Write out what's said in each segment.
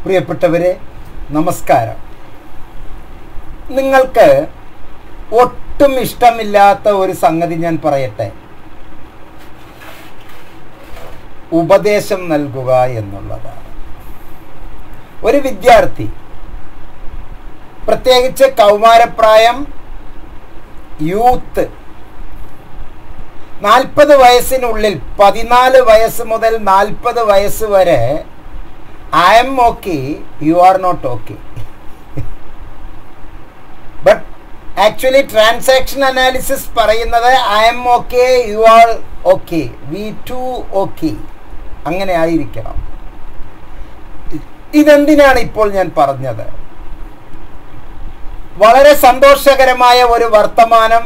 പ്രിയപ്പെട്ടവരെ നമസ്കാരം നിങ്ങൾക്ക് ഒട്ടും ഇഷ്ടമില്ലാത്ത ഒരു സംഗതി ഞാൻ പറയട്ടെ ഉപദേശം നൽകുക എന്നുള്ളതാണ് ഒരു വിദ്യാർത്ഥി പ്രത്യേകിച്ച് കൗമാരപ്രായം യൂത്ത് നാൽപ്പത് വയസ്സിനുള്ളിൽ പതിനാല് വയസ്സ് മുതൽ നാൽപ്പത് വയസ്സ് വരെ I'm okay you're not okay but actually transaction analysis പറയുന്നത് I'm okay you're okay we two okay അങ്ങനെ ആയിരിക്കണം ഇതെന്തിനാണ് ഇപ്പോൾ ഞാൻ പറഞ്ഞത് വളരെ സന്തോഷകരമായ ഒരു വർത്തമാനം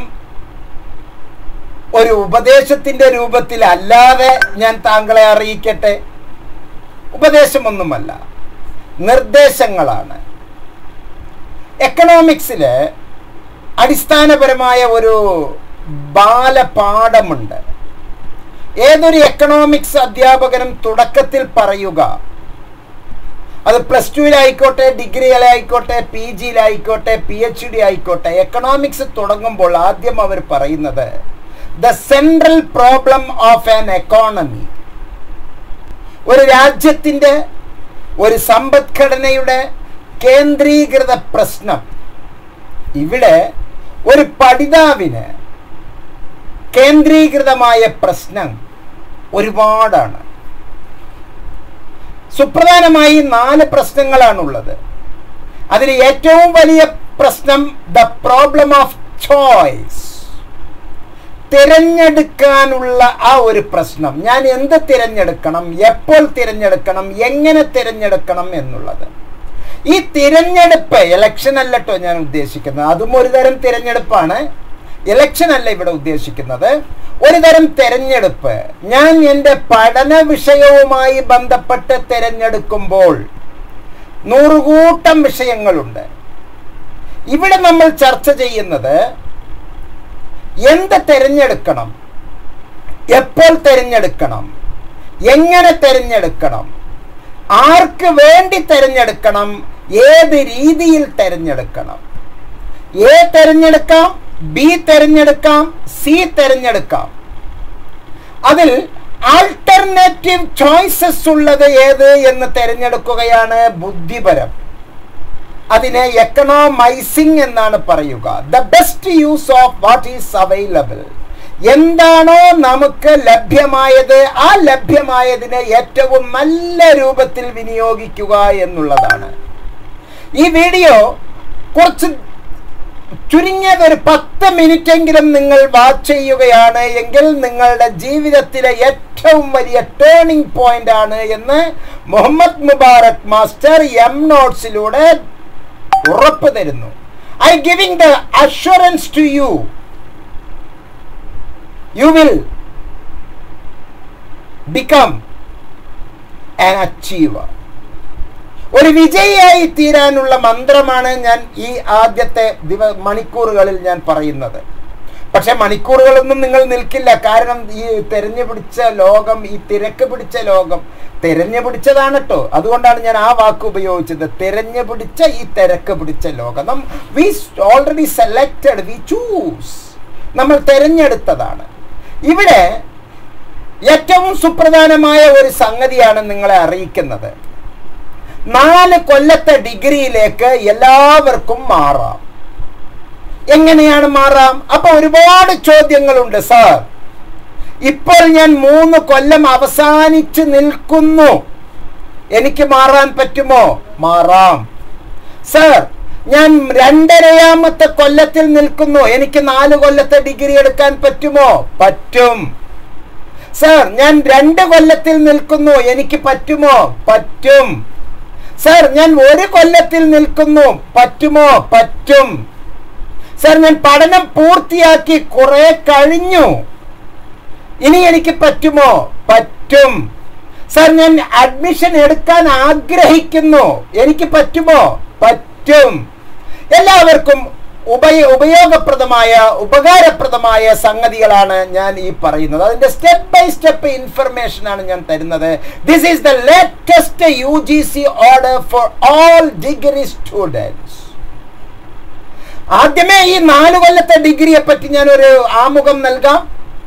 ഒരു ഉപദേശത്തിന്റെ രൂപത്തിൽ അല്ലാതെ ഞാൻ താങ്കളെ അറിയിക്കട്ടെ ഉപദേശമൊന്നുമല്ല നിർദ്ദേശങ്ങളാണ് എക്കണോമിക്സില് അടിസ്ഥാനപരമായ ഒരു ബാലപാഠമുണ്ട് ഏതൊരു എക്കണോമിക്സ് അധ്യാപകനും തുടക്കത്തിൽ പറയുക അത് പ്ലസ് ടുവിലായിക്കോട്ടെ ഡിഗ്രിയിലായിക്കോട്ടെ പി ജിയിലായിക്കോട്ടെ പി എച്ച് ഡി ആയിക്കോട്ടെ എക്കണോമിക്സ് തുടങ്ങുമ്പോൾ ആദ്യം അവർ പറയുന്നത് the central problem of an economy ഒരു രാജ്യത്തിൻ്റെ ഒരു സമ്പദ്ഘടനയുടെ കേന്ദ്രീകൃത പ്രശ്നം ഇവിടെ ഒരു പഠിതാവിന് കേന്ദ്രീകൃതമായ പ്രശ്നം ഒരുപാടാണ് സുപ്രധാനമായി നാല് പ്രശ്നങ്ങളാണുള്ളത് അതിൽ ഏറ്റവും വലിയ പ്രശ്നം ദ പ്രോബ്ലം ഓഫ് ചോയ്സ് തിരഞ്ഞെടുക്കാനുള്ള ആ ഒരു പ്രശ്നം ഞാൻ എന്ത് തിരഞ്ഞെടുക്കണം എപ്പോൾ തിരഞ്ഞെടുക്കണം എങ്ങനെ തിരഞ്ഞെടുക്കണം എന്നുള്ളത് ഈ തിരഞ്ഞെടുപ്പ് ഇലക്ഷൻ അല്ലട്ടോ ഞാൻ ഉദ്ദേശിക്കുന്നത് അതും ഒരു തരം തിരഞ്ഞെടുപ്പാണ് ഇലക്ഷൻ അല്ല ഇവിടെ ഉദ്ദേശിക്കുന്നത് ഒരു തരം തിരഞ്ഞെടുപ്പ് ഞാൻ എൻ്റെ പഠന വിഷയവുമായി ബന്ധപ്പെട്ട് തിരഞ്ഞെടുക്കുമ്പോൾ നൂറുകൂട്ടം വിഷയങ്ങളുണ്ട് ഇവിടെ നമ്മൾ ചർച്ച ചെയ്യുന്നത് എന്ത് തിരഞ്ഞെടുക്കണം എപ്പോൾ തിരഞ്ഞെടുക്കണം എങ്ങനെ തിരഞ്ഞെടുക്കണം ആർക്ക് വേണ്ടി തിരഞ്ഞെടുക്കണം ഏത് രീതിയിൽ തിരഞ്ഞെടുക്കണം എ തിരഞ്ഞെടുക്കാം ബി തിരഞ്ഞെടുക്കാം സി തിരഞ്ഞെടുക്കാം അതിൽ ആൾട്ടർനേറ്റീവ് ചോയ്സസ് ഉള്ളത് ഏത് എന്ന് തിരഞ്ഞെടുക്കുകയാണ് ബുദ്ധിപരം അതിനെ എക്കണോമൈസിംഗ് എന്നാണ് പറയുക the best use of what is available എന്താണോ നമുക്ക് ലഭ്യമായത് ആ ലഭ്യമായതിനെ ഏറ്റവും നല്ല രൂപത്തിൽ വിനിയോഗിക്കുക എന്നുള്ളതാണ് ഈ വീഡിയോ കുറച്ച് ചുരുങ്ങിയത് ഒരു പത്ത് മിനിറ്റെങ്കിലും നിങ്ങൾ വാച്ച് ചെയ്യുകയാണ് എങ്കിൽ നിങ്ങളുടെ ജീവിതത്തിലെ ഏറ്റവും വലിയ ടേണിംഗ് പോയിന്റ് ആണ് എന്ന് മുഹമ്മദ് മുബാറക് മാസ്റ്റർ എം നോട്ട്സിലൂടെ ഉറപ്പ് തരുന്നു I giving the assurance to you you will become an achiever ഒരു വിജയിയായി തീരാനുള്ള മന്ത്രമാണ് ഞാൻ ഈ ആദ്യത്തെ ദിവ മണിക്കൂറുകളിൽ ഞാൻ പറയുന്നത് പക്ഷെ മണിക്കൂറുകളൊന്നും നിങ്ങൾ നിൽക്കില്ല കാരണം ഈ തെരഞ്ഞു പിടിച്ച ലോകം ഈ തിരക്ക് പിടിച്ച ലോകം തെരഞ്ഞു പിടിച്ചതാണ് കേട്ടോ അതുകൊണ്ടാണ് ഞാൻ ആ വാക്ക് ഉപയോഗിച്ചത് തെരഞ്ഞു പിടിച്ച ഈ തിരക്ക് പിടിച്ച ലോകം we already selected we choose നമ്മൾ തിരഞ്ഞെടുത്തതാണ് ഇവിടെ ഏറ്റവും സുപ്രധാനമായ ഒരു സംഗതിയാണ് നിങ്ങളെ അറിയിക്കുന്നത് നാല് കൊല്ലത്തെ ഡിഗ്രിയിലേക്ക് എല്ലാവർക്കും മാറാം എങ്ങനെയാണ് മാറാം അപ്പൊ ഒരുപാട് ചോദ്യങ്ങളുണ്ട് സാർ ഇപ്പോൾ ഞാൻ മൂന്ന് കൊല്ലം അവസാനിച്ച് നിൽക്കുന്നു എനിക്ക് മാറാൻ പറ്റുമോ മാറാം സർ ഞാൻ രണ്ടരയാമത്തെ കൊല്ലത്തിൽ നിൽക്കുന്നു എനിക്ക് നാല് കൊല്ലത്തെ ഡിഗ്രി എടുക്കാൻ പറ്റുമോ പറ്റും സർ ഞാൻ രണ്ട് കൊല്ലത്തിൽ നിൽക്കുന്നു എനിക്ക് പറ്റുമോ പറ്റും സർ ഞാൻ ഒരു കൊല്ലത്തിൽ നിൽക്കുന്നു പറ്റുമോ പറ്റും സർ ഞാൻ പഠനം പൂർത്തിയാക്കി കുറെ കഴിഞ്ഞു ഇനി എനിക്ക് പറ്റുമോ പറ്റും സർ ഞാൻ അഡ്മിഷൻ എടുക്കാൻ ആഗ്രഹിക്കുന്നു എനിക്ക് പറ്റുമോ പറ്റും എല്ലാവർക്കും ഉപയ ഉപയോഗപ്രദമായ ഉപകാരപ്രദമായ സംഗതികളാണ് ഞാൻ ഈ പറയുന്നത് അതിന്റെ സ്റ്റെപ്പ് ബൈ സ്റ്റെപ്പ് ഇൻഫർമേഷൻ ആണ് ഞാൻ തരുന്നത് this is the latest U G C order for all degree students ആദ്യമേ ഈ നാല് കൊല്ലത്തെ ഡിഗ്രിയെ പറ്റി ഞാൻ ഒരു ആമുഖം നൽകാം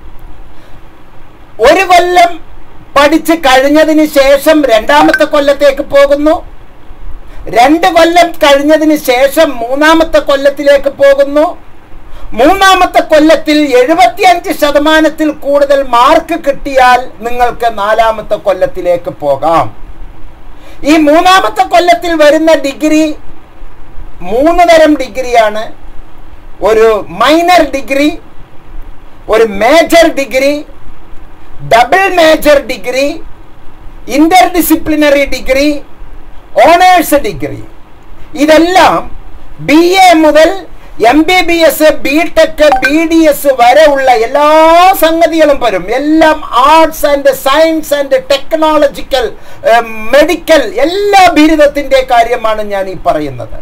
ഒരു കൊല്ലം പഠിച്ച് കഴിഞ്ഞതിന് ശേഷം രണ്ടാമത്തെ കൊല്ലത്തേക്ക് പോകുന്നു രണ്ട് കൊല്ലം കഴിഞ്ഞതിന് ശേഷം മൂന്നാമത്തെ കൊല്ലത്തിലേക്ക് പോകുന്നു മൂന്നാമത്തെ കൊല്ലത്തിൽ എഴുപത്തിയഞ്ച് ശതമാനത്തിൽ കൂടുതൽ മാർക്ക് കിട്ടിയാൽ നിങ്ങൾക്ക് നാലാമത്തെ കൊല്ലത്തിലേക്ക് പോകാം ഈ മൂന്നാമത്തെ കൊല്ലത്തിൽ വരുന്ന ഡിഗ്രി മൂന്ന് തരം ഡിഗ്രിയാണ് ഒരു മൈനർ ഡിഗ്രി ഒരു major degree double major degree interdisciplinary degree honours degree ഇതെല്ലാം ബി എ മുതൽ M B B S B tech B D S വരെ ഉള്ള എല്ലാ സംഗതികളും വരും എല്ലാം arts and science and technological medical എല്ലാ ബിരുദത്തിന്റെ കാര്യമാണ് ഞാൻ ഈ പറയുന്നത്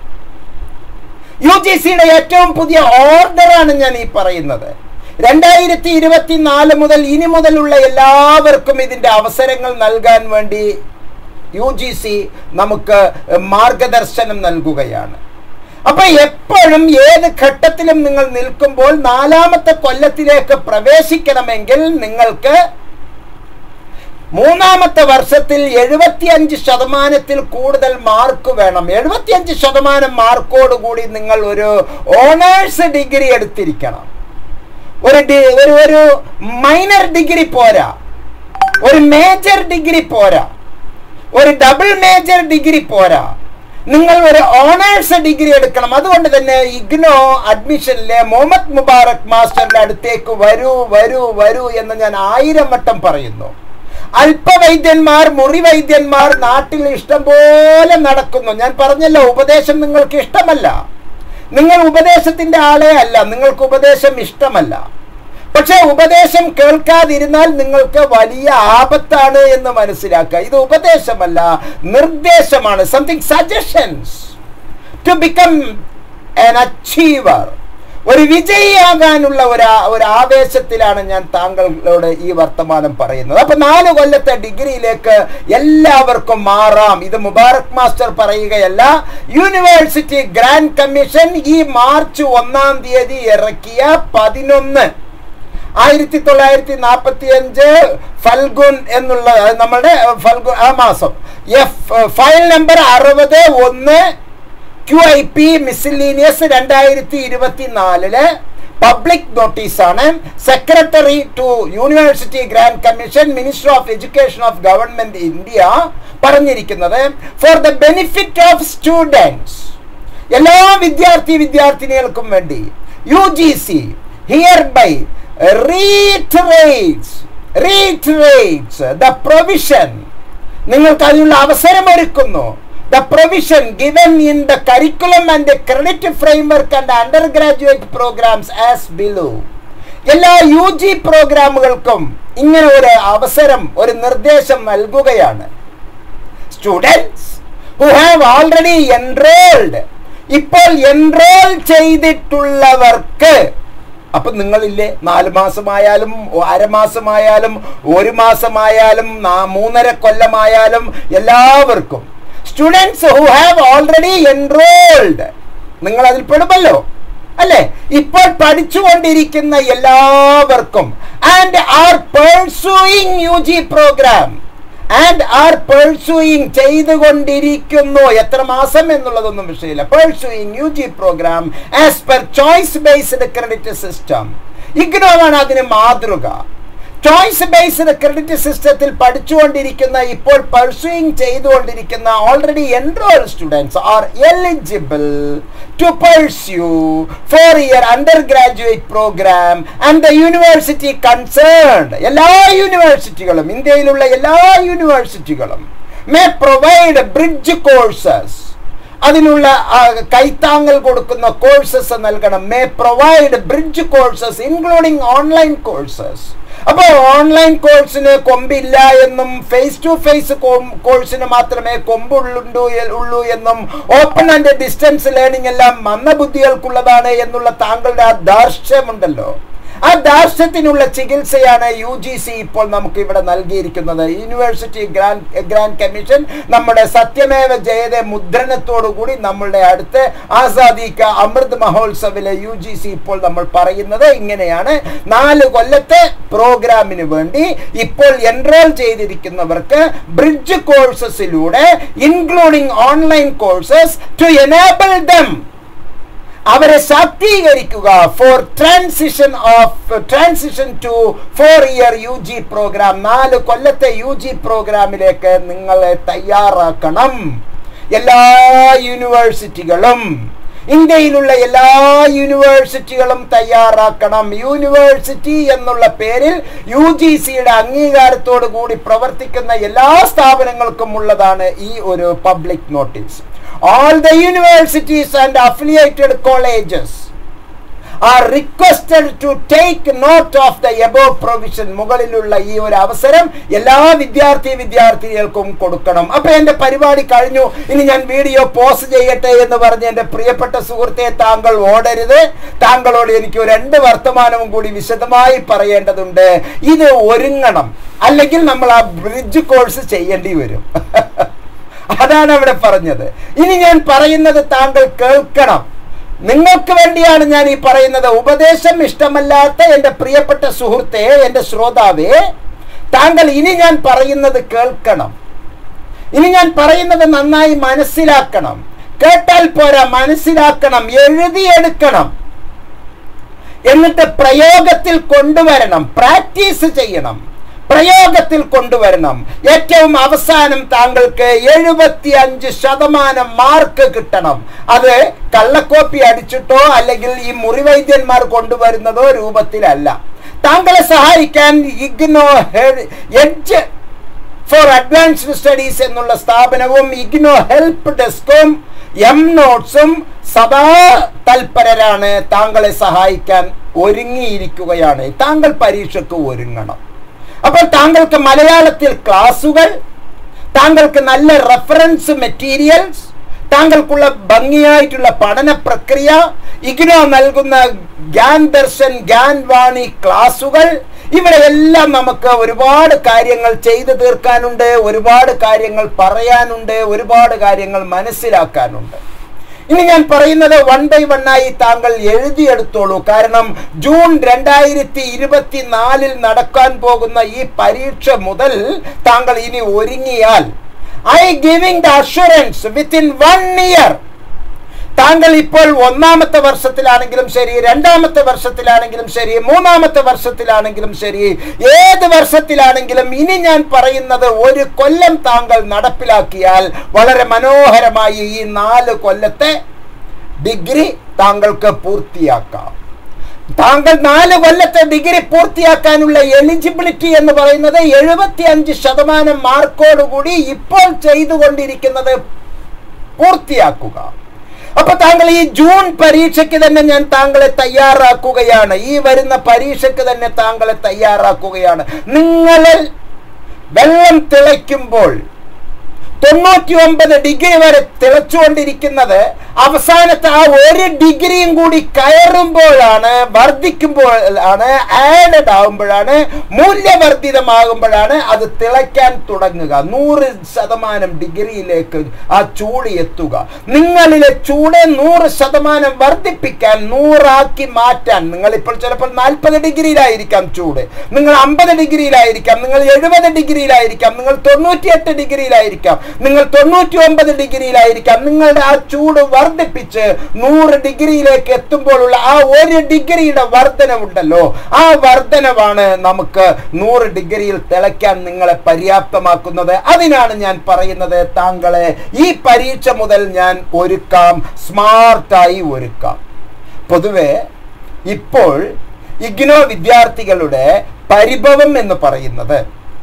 യു ജി സിയുടെ ഏറ്റവും പുതിയ ഓർഡറാണ് ഞാൻ ഈ പറയുന്നത് രണ്ടായിരത്തി ഇരുപത്തിനാല് മുതൽ ഇനി മുതലുള്ള എല്ലാവർക്കും ഇതിന്റെ അവസരങ്ങൾ നൽകാൻ വേണ്ടി യു ജി സി നമുക്ക് മാർഗദർശനം നൽകുകയാണ് അപ്പൊ എപ്പോഴും ഏത് ഘട്ടത്തിലും നിങ്ങൾ നിൽക്കുമ്പോൾ നാലാമത്തെ കൊല്ലത്തിലേക്ക് പ്രവേശിക്കണമെങ്കിൽ നിങ്ങൾക്ക് മൂന്നാമത്തെ വർഷത്തിൽ എഴുപത്തിയഞ്ച് ശതമാനത്തിൽ കൂടുതൽ മാർക്ക് വേണം എഴുപത്തിയഞ്ച് ശതമാനം മാർക്കോട് കൂടി നിങ്ങൾ ഒരു ഓണേഴ്സ് ഡിഗ്രി എടുത്തിരിക്കണം ഒരു ഡി- ഒരു ഒരു മൈനർ ഡിഗ്രി പോരാ ഒരു മേജർ ഡിഗ്രി പോരാ ഒരു ഡബിൾ മേജർ ഡിഗ്രി പോരാ നിങ്ങൾ ഒരു ഓണേഴ്സ് ഡിഗ്രി എടുക്കണം അതുകൊണ്ട് തന്നെ ഇഗ്നോ അഡ്മിഷനിലെ മുഹമ്മദ് മുബാറക് മാസ്റ്ററിന്റെ അടുത്തേക്ക് വരൂ വരൂ വരൂ എന്ന് ഞാൻ ആയിരം വട്ടം പറയുന്നു അല്പവൈദ്യന്മാർ മുറിവൈദ്യന്മാർ നാട്ടിൽ ഇഷ്ടം പോലെ നടക്കുന്നു ഞാൻ പറഞ്ഞല്ലോ ഉപദേശം നിങ്ങൾക്ക് ഇഷ്ടമല്ല നിങ്ങൾ ഉപദേശത്തിന്റെ ആളെ അല്ല നിങ്ങൾക്ക് ഉപദേശം ഇഷ്ടമല്ല പക്ഷെ ഉപദേശം കേൾക്കാതിരുന്നാൽ നിങ്ങൾക്ക് വലിയ ആപത്താണ് എന്ന് മനസ്സിലാക്കുക ഇത് ഉപദേശമല്ല നിർദ്ദേശമാണ് something suggestions to become an achiever ഒരു വിജയിയാകാനുള്ള ഒരു ആ- ഒരു ആവേശത്തിലാണ് ഞാൻ താങ്കളോട് ഈ വർത്തമാനം പറയുന്നത് അപ്പൊ നാല് കൊല്ലത്തെ ഡിഗ്രിയിലേക്ക് എല്ലാവർക്കും മാറാം ഇത് മുബാറക് മാസ്റ്റർ പറയുകയല്ല യൂണിവേഴ്സിറ്റി ഗ്രാൻഡ് കമ്മീഷൻ ഈ മാർച്ച് ഒന്നാം തീയതി ഇറക്കിയ പതിനൊന്ന് ആയിരത്തി തൊള്ളായിരത്തി നാൽപ്പത്തി അഞ്ച് ഫൽഗുൻ എന്നുള്ള അത് നമ്മുടെ ഫൽഗുൻ ആ മാസം എഫ് ഫയൽ നമ്പർ അറുപത് ഒന്ന് ക്യു ഐ പി മിസിലീനിയസ് രണ്ടായിരത്തി ഇരുപത്തിനാലില് പബ്ലിക് നോട്ടീസാണ് secretary to university grant commission minister of education of government India പറഞ്ഞിരിക്കുന്നത് for the benefit of students എല്ലാ വിദ്യാർത്ഥി വിദ്യാർത്ഥിനികൾക്കും വേണ്ടി U G C hereby reiterates reiterates the provision നിങ്ങൾക്ക് അതിനുള്ള അവസരം ഒരുക്കുന്നു the provision given in the curriculum and credit framework and undergraduate programs as below എല്ലാ യു ജി പ്രോഗ്രാമുകൾക്കും ഇങ്ങനെ ഒരു അവസരം ഒരു നിർദ്ദേശം നൽകുകയാണ് students who have already enrolled ഇപ്പോൾ എൻറോൾ ചെയ്തിട്ടുള്ളവർക്ക് അപ്പൊ നിങ്ങളില്ലേ നാല് മാസമായാലും അരമാസമായാലും ഒരു മാസമായാലും നാ- മൂന്നര കൊല്ലമായാലും എല്ലാവർക്കും students who have already enrolled നിങ്ങൾ അതിൽ പെടുമല്ലോ അല്ലെ ഇപ്പോൾ പഠിച്ചുകൊണ്ടിരിക്കുന്ന എല്ലാവർക്കും and are pursuing U G program and are pursuing ചെയ്തുകൊണ്ടിരിക്കുന്നു എത്ര മാസം എന്നുള്ളതൊന്നും വിഷയമില്ല pursuing U G program as per choice based credit system IGNOU ആണ് അതിന് മാതൃക ചോയ്സ് ബേസ്ഡ് ക്രെഡിറ്റ് സിസ്റ്റത്തിൽ പഠിച്ചുകൊണ്ടിരിക്കുന്ന ഇപ്പോൾ പർസ്യൂയിങ് ചെയ്തുകൊണ്ടിരിക്കുന്ന already enrol students are eligible to pursue four year under graduate program and the university concerned എല്ലാ യൂണിവേഴ്സിറ്റികളും ഇന്ത്യയിലുള്ള എല്ലാ യൂണിവേഴ്സിറ്റികളും മേ പ്രൊവൈഡ് ബ്രിഡ്ജ് കോഴ്സസ് അതിനുള്ള ആ, കൈത്താങ്ങൽ കൊടുക്കുന്ന കോഴ്സസ് നൽകണം may provide bridge courses including online courses അപ്പോൾ ഓൺലൈൻ കോഴ്സിന് കൊമ്പില്ല എന്നും ഫേസ് ടു ഫേസ് കോഴ്സിന് മാത്രമേ കൊമ്പുള്ളൂ ഉള്ളൂ എന്നും ഓപ്പൺ ആൻഡ് ഡിസ്റ്റൻസ് ലേണിംഗ് എല്ലാം മന്ദബുദ്ധികൾക്കുള്ളതാണ് എന്നുള്ള താങ്കളുടെ ആ ദാർഷ്ട്യമുണ്ടല്ലോ ആ ദാർഷ്ട്യത്തിനുള്ള ചികിത്സയാണ് യു ജി സി ഇപ്പോൾ നമുക്ക് ഇവിടെ നൽകിയിരിക്കുന്നത് യൂണിവേഴ്സിറ്റി ഗ്രാൻഡ് ഗ്രാൻഡ് കമ്മീഷൻ നമ്മുടെ സത്യമേവ ജയതെ മുദ്രണത്തോടു കൂടി നമ്മളുടെ അടുത്ത് ആസാദി ക അമൃത് മഹോത്സവിലെ യു ജി സി ഇപ്പോൾ നമ്മൾ പറയുന്നത് ഇങ്ങനെയാണ് നാല് കൊല്ലത്തെ പ്രോഗ്രാമിന് വേണ്ടി ഇപ്പോൾ എൻറോൾ ചെയ്തിരിക്കുന്നവർക്ക് ബ്രിഡ്ജ് കോഴ്സസിലൂടെ including online courses to enable them അവരെ ശാക്തീകരിക്കുക for transition of transition to four year U G programme നാല് കൊല്ലത്തെ യു ജി പ്രോഗ്രാമിലേക്ക് നിങ്ങളെ തയ്യാറാക്കണം എല്ലാ യൂണിവേഴ്സിറ്റികളും ഇന്ത്യയിലുള്ള എല്ലാ യൂണിവേഴ്സിറ്റികളും തയ്യാറാക്കണം യൂണിവേഴ്സിറ്റി എന്നുള്ള പേരിൽ യു ജി സിയുടെ അംഗീകാരത്തോടു കൂടി പ്രവർത്തിക്കുന്ന എല്ലാ സ്ഥാപനങ്ങൾക്കും ഉള്ളതാണ് ഈ ഒരു public notice all the universities and affiliated colleges are requested to take note of the above provision മുകളിലുള്ള ഈ ഒരു അവസരം എല്ലാ വിദ്യാർത്ഥി വിദ്യാർത്ഥികൾക്കും കൊടുക്കണം അപ്പൊ എന്റെ പരിപാടി കഴിഞ്ഞു ഇനി ഞാൻ വീഡിയോ പോസ്റ്റ് ചെയ്യട്ടെ എന്ന് പറഞ്ഞ് എന്റെ പ്രിയപ്പെട്ട സുഹൃത്തെ താങ്കൾ ഓടരുത് താങ്കളോട് എനിക്ക് രണ്ട് വർത്തമാനവും കൂടി വിശദമായി പറയേണ്ടതുണ്ട് ഇത് ഒരുങ്ങണം അല്ലെങ്കിൽ നമ്മൾ ആ ബ്രിഡ്ജ് കോഴ്സ് ചെയ്യേണ്ടി വരും അതാണ് അവിടെ പറഞ്ഞത് ഇനി ഞാൻ പറയുന്നത് താങ്കൾ കേൾക്കണം നിങ്ങൾക്ക് വേണ്ടിയാണ് ഞാൻ ഈ പറയുന്നത് ഉപദേശം ഇഷ്ടമല്ലാത്ത എൻ്റെ പ്രിയപ്പെട്ട സുഹൃത്തെ എൻ്റെ ശ്രോതാവേ താങ്കൾ ഇനി ഞാൻ പറയുന്നത് കേൾക്കണം ഇനി ഞാൻ പറയുന്നത് നന്നായി മനസ്സിലാക്കണം കേട്ടാൽ പോരാ മനസ്സിലാക്കണം എഴുതിയെടുക്കണം എന്നിട്ട് പ്രയോഗത്തിൽ കൊണ്ടുവരണം പ്രാക്ടീസ് ചെയ്യണം പ്രയോഗത്തിൽ കൊണ്ടുവരണം ഏറ്റവും അവസാനം താങ്കൾക്ക് എഴുപത്തി അഞ്ച് ശതമാനം മാർക്ക് കിട്ടണം അത് കള്ളക്കോപ്പി അടിച്ചിട്ടോ അല്ലെങ്കിൽ ഈ മുറിവൈദ്യന്മാർ കൊണ്ടുവരുന്നതോ രൂപത്തിലല്ല താങ്കളെ സഹായിക്കാൻ IGNOU edge for advanced studies എന്നുള്ള സ്ഥാപനവും ഇഗ്നോ ഹെൽപ്പ് ഡെസ്കും എം നോട്ട്സും സദാ തൽപരരാണ് താങ്കളെ സഹായിക്കാൻ ഒരുങ്ങിയിരിക്കുകയാണ് താങ്കൾ പരീക്ഷയ്ക്ക് ഒരുങ്ങണം അപ്പോൾ താങ്കൾക്ക് മലയാളത്തിൽ ക്ലാസുകൾ താങ്കൾക്ക് നല്ല റെഫറൻസ് മെറ്റീരിയൽസ് താങ്കൾക്കുള്ള ഭംഗിയായിട്ടുള്ള പഠന പ്രക്രിയ ഇഗ്നോ നൽകുന്ന ഗ്യാൻ ദർശൻ ഗ്യാൻ വാണി ക്ലാസുകൾ ഇവിടെ എല്ലാം നമുക്ക് ഒരുപാട് കാര്യങ്ങൾ ചെയ്തു തീർക്കാനുണ്ട് ഒരുപാട് കാര്യങ്ങൾ പറയാനുണ്ട് ഒരുപാട് കാര്യങ്ങൾ മനസ്സിലാക്കാനുണ്ട് ഇനി ഞാൻ പറയുന്നത് വൺ ബൈ വൺ ആയി താങ്കൾ എഴുതിയെടുത്തോളൂ കാരണം ജൂൺ രണ്ടായിരത്തി ഇരുപത്തി നാലിൽ നടക്കാൻ പോകുന്ന ഈ പരീക്ഷ മുതൽ താങ്കൾ ഇനി ഒരുങ്ങിയാൽ I giving the assurance within one year താങ്കൾ ഇപ്പോൾ ഒന്നാമത്തെ വർഷത്തിലാണെങ്കിലും ശരി രണ്ടാമത്തെ വർഷത്തിലാണെങ്കിലും ശരി മൂന്നാമത്തെ വർഷത്തിലാണെങ്കിലും ശരി ഏത് വർഷത്തിലാണെങ്കിലും ഇനി ഞാൻ പറയുന്നത് ഒരു കൊല്ലം താങ്കൾ നടപ്പിലാക്കിയാൽ വളരെ മനോഹരമായി ഈ നാല് കൊല്ലത്തെ ഡിഗ്രി താങ്കൾക്ക് പൂർത്തിയാക്കാം താങ്കൾ നാല് കൊല്ലത്തെ ഡിഗ്രി പൂർത്തിയാക്കാനുള്ള എലിജിബിലിറ്റി എന്ന് പറയുന്നത് എഴുപത്തി അഞ്ച് ശതമാനം മാർക്കോടുകൂടി ഇപ്പോൾ ചെയ്തുകൊണ്ടിരിക്കുന്നത് പൂർത്തിയാക്കുക അപ്പൊ താങ്കൾ ഈ ജൂൺ പരീക്ഷയ്ക്ക് തന്നെ ഞാൻ താങ്കളെ തയ്യാറാക്കുകയാണ് ഈ വരുന്ന പരീക്ഷയ്ക്ക് തന്നെ താങ്കളെ തയ്യാറാക്കുകയാണ് നിങ്ങളിൽ വെള്ളം തിളയ്ക്കുമ്പോൾ തൊണ്ണൂറ്റി ഒമ്പത് ഡിഗ്രി വരെ തിളച്ചുകൊണ്ടിരിക്കുന്നത് അവസാനത്തെ ആ ഒരു ഡിഗ്രിയും കൂടി കയറുമ്പോഴാണ് വർദ്ധിക്കുമ്പോൾ ആണ് ആഡഡ് ആകുമ്പോഴാണ് മൂല്യവർദ്ധിതമാകുമ്പോഴാണ് അത് തിളയ്ക്കാൻ തുടങ്ങുക നൂറ് ശതമാനം ഡിഗ്രിയിലേക്ക് ആ ചൂട് എത്തുക നിങ്ങളിലെ ചൂട് നൂറ് ശതമാനം വർദ്ധിപ്പിക്കാൻ നൂറാക്കി മാറ്റാൻ നിങ്ങൾ ഇപ്പോൾ ചിലപ്പോൾ നാൽപ്പത് ഡിഗ്രിയിലായിരിക്കാം ചൂട് നിങ്ങൾ അമ്പത് ഡിഗ്രിയിലായിരിക്കാം നിങ്ങൾ എഴുപത് ഡിഗ്രിയിലായിരിക്കാം നിങ്ങൾ തൊണ്ണൂറ്റിയെട്ട് ഡിഗ്രിയിലായിരിക്കാം നിങ്ങൾ തൊണ്ണൂറ്റി ഒമ്പത് ഡിഗ്രിയിലായിരിക്കാം നിങ്ങളുടെ ആ ചൂട് വർദ്ധിപ്പിച്ച് നൂറ് ഡിഗ്രിയിലേക്ക് എത്തുമ്പോഴുള്ള ആ ഒരു ഡിഗ്രിയുടെ വർധനവുണ്ടല്ലോ ആ വർധനവാണ് നമുക്ക് നൂറ് ഡിഗ്രിയിൽ തിളയ്ക്കാൻ നിങ്ങളെ പര്യാപ്തമാക്കുന്നത് അതിനാണ് ഞാൻ പറയുന്നത് താങ്കളെ ഈ പരീക്ഷ മുതൽ ഞാൻ ഒരുക്കാം സ്മാർട്ടായി ഒരുക്കാം പൊതുവെ ഇപ്പോൾ ഇഗ്നോ വിദ്യാർത്ഥികളുടെ പരിഭവം എന്ന് പറയുന്നത്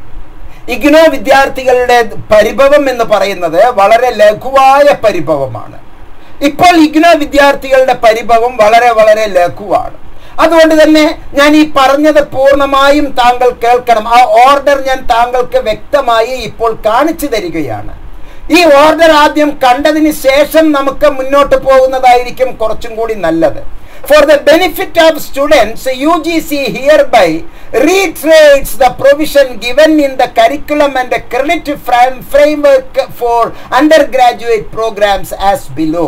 ഇഗ്നോ വിദ്യാർത്ഥികളുടെ പരിഭവം എന്ന് പറയുന്നത് വളരെ ലഘുവായ പരിഭവമാണ് ഇപ്പോൾ ഇഗ്നോ വിദ്യാർത്ഥികളുടെ പരിഭവം വളരെ വളരെ ലഘുവാണ് അതുകൊണ്ട് തന്നെ ഞാൻ ഈ പറഞ്ഞത് പൂർണ്ണമായും താങ്കൾ കേൾക്കണം ആ ഓർഡർ ഞാൻ താങ്കൾക്ക് വ്യക്തമായി ഇപ്പോൾ കാണിച്ചു തരികയാണ് ഈ ഓർഡർ ആദ്യം കണ്ടതിന് ശേഷം നമുക്ക് മുന്നോട്ട് പോകുന്നതായിരിക്കും കുറച്ചും കൂടി നല്ലത് For the benefit of students, UGC hereby reiterates the provision given in the curriculum and the credit frame- framework for undergraduate programs as below.